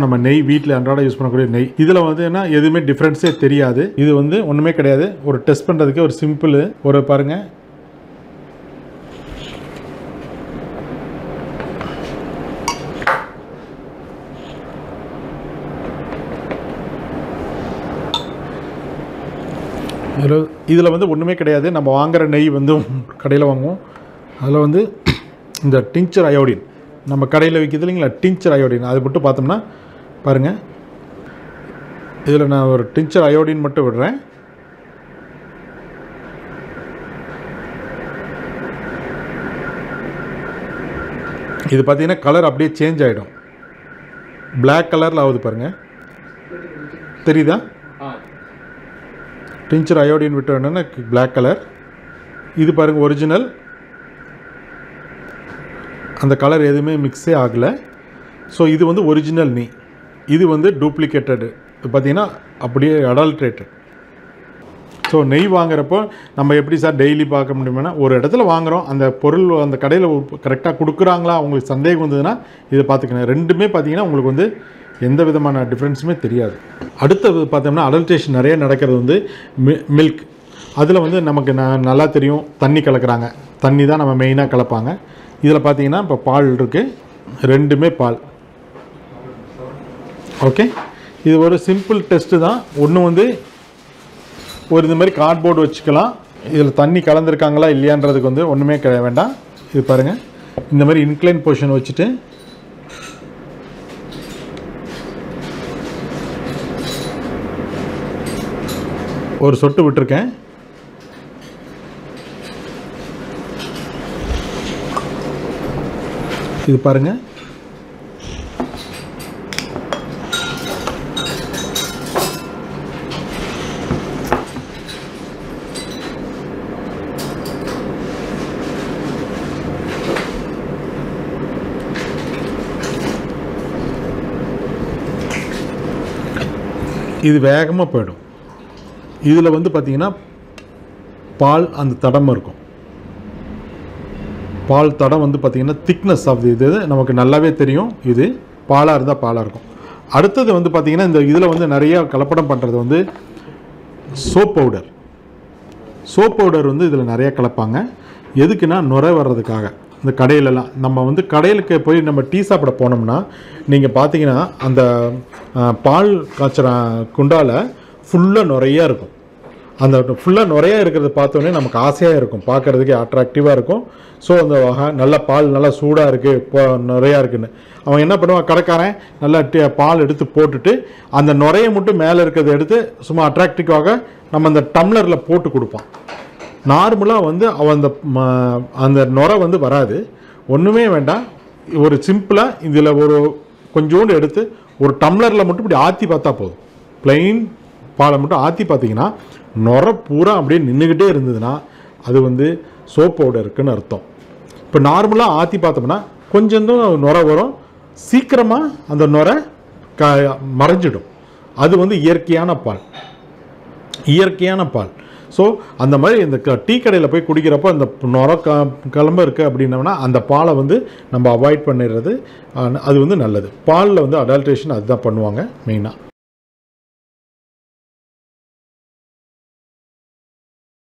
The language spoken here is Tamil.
நம்ம நெய் வீட்டில் அன்றாட யூஸ் பண்ணக்கூடிய நெய் இதில் வந்து என்ன எதுவுமே டிஃப்ரென்ஸே தெரியாது இது வந்து ஒன்றுமே கிடையாது ஒரு டெஸ்ட் பண்ணுறதுக்கு ஒரு சிம்பிள் ஒரு பாருங்கள் இதில் இதில் வந்து ஒன்றுமே கிடையாது நம்ம வாங்குற நெய் வந்து கடையில் வாங்குவோம் அதில் வந்து இந்த டிங்சர் அயோடின் நம்ம கடையில் விற்கிது இல்லைங்களா டிங்சர் அயோடின் அது மட்டும் பார்த்தோம்னா பாருங்கள் இதில் நான் ஒரு டிங்சர் அயோடின் மட்டும் விடுறேன் இது பார்த்தீங்கன்னா கலர் அப்படியே சேஞ்ச் ஆகிடும் Black கலரில் ஆகுது பாருங்கள் தெரியுதா டிஞ்சர் அயோடின் விட்டு வேணும்னா Black கலர் இது பாருங்கள் ஒரிஜினல் அந்த கலர் எதுவுமே மிக்ஸே ஆகலை ஸோ இது வந்து ஒரிஜினல் நீ இது வந்து டூப்ளிகேட்டடு இது பார்த்தீங்கன்னா அப்படியே அடால்ட்ரேட்டட் ஸோ நெய் வாங்குறப்போ நம்ம எப்படி சார் டெய்லி பார்க்க முடியுமானா ஒரு இடத்துல வாங்குறோம் அந்த பொருள் அந்த கடையில் கரெக்டாக கொடுக்குறாங்களா உங்களுக்கு சந்தேகம் வந்ததுன்னா இதை பார்த்துக்கணும் ரெண்டுமே பார்த்தீங்கன்னா உங்களுக்கு வந்து எந்த விதமான டிஃப்ரென்ஸுமே தெரியாது அடுத்தது பார்த்தோம்னா அடல்ட்ரேஷன் நிறைய நடக்கிறது வந்து மி மில்க் அதில் வந்து நமக்கு ந நல்லா தெரியும் தண்ணி கலக்குறாங்க தண்ணி தான் நம்ம மெயினாக கலப்பாங்க இதில் பார்த்தீங்கன்னா இப்போ பால் இருக்குது ரெண்டுமே பால் ஓகே இது ஒரு சிம்பிள் டெஸ்ட்டு தான் ஒன்று வந்து ஒரு இந்த மாதிரி கார்ட்போர்டு வச்சுக்கலாம் இதில் தண்ணி கலந்துருக்காங்களா இல்லையான்றதுக்கு வந்து ஒன்றுமே கிடைய வேண்டாம் இது பாருங்கள் இந்த மாதிரி இன்க்ளைன் பொசிஷன் வச்சுட்டு ஒரு சொட்டு விட்டுருக்கேன் இது பாருங்கள் இது வேகமாக போயிடும் இதில் வந்து பார்த்தீங்கன்னா பால் அந்த தடம் இருக்கும் பால் தடம் வந்து பார்த்திங்கன்னா திக்னஸ் ஆஃப் இது நமக்கு நல்லாவே தெரியும் இது பாலாக இருந்தால் பாலாக இருக்கும் அடுத்தது வந்து பார்த்திங்கன்னா இந்த இதில் வந்து நிறைய கலப்படம் பண்ணுறது வந்து சோப் பவுடர் சோப் பவுடர் வந்து இதில் நிறைய கலப்பாங்க எதுக்குன்னா நுரை வர்றதுக்காக இந்த கடையிலலாம் நம்ம வந்து கடையிலுக்கு போய் நம்ம டீ சாப்பிட போனோம்னா நீங்கள் பார்த்தீங்கன்னா அந்த அஹ், பால் காய்ச்சுற குண்டால ஃபுல்லாக நிறையா இருக்கும் அந்த ஃபுல்லாக நிறையா இருக்கிறத பார்த்தோன்னே நமக்கு ஆசையாக இருக்கும் பார்க்குறதுக்கு அட்ராக்டிவாக இருக்கும் ஸோ அந்த வகை நல்ல பால் நல்லா சூடாக இருக்குது இப்போ நிறையா இருக்குன்னு அவன் என்ன பண்ணுவான் கடைக்காரன் நல்லா டீ- பால் எடுத்து போட்டுட்டு அந்த நுரையை மட்டும் மேலே இருக்கிறத எடுத்து சும்மா அட்ராக்டிவாக நம்ம அந்த டம்ளரில் போட்டு கொடுப்பான் நார்மலாக வந்து அவன் அந்த ம- அந்த நுரை வந்து வராது ஒன்றுமே வேண்டாம் ஒரு சிம்பிளாக இதில் ஒரு கொஞ்சோண்டு எடுத்து ஒரு டம்ளரில் மட்டும் இப்படி ஆற்றி பார்த்தா போதும் plain பாலை மட்டும் ஆற்றி பார்த்தீங்கன்னா நுரை பூரா அப்படியே நின்றுக்கிட்டே இருந்ததுன்னா அது வந்து சோப் பவுடருக்குன்னு அர்த்தம் இப்போ நார்மலாக ஆற்றி பார்த்தோம்னா கொஞ்சம் தான் நுரை வரும் சீக்கிரமாக அந்த நுரை க மறைஞ்சிடும் அது வந்து இயற்கையான பால் இயற்கையான பால் ஸோ அந்த மாதிரி இந்த க- டீ கடையில் போய் குடிக்கிறப்போ அந்த நுர க கிளம்ப இருக்குது அப்படின்னோம்னா அந்த பாலை வந்து நம்ம அவாய்ட் பண்ணிடுறது அஹ், அது வந்து நல்லது பாலில் வந்து அடல்ட்ரேஷன் அதுதான் பண்ணுவாங்க மெயினாக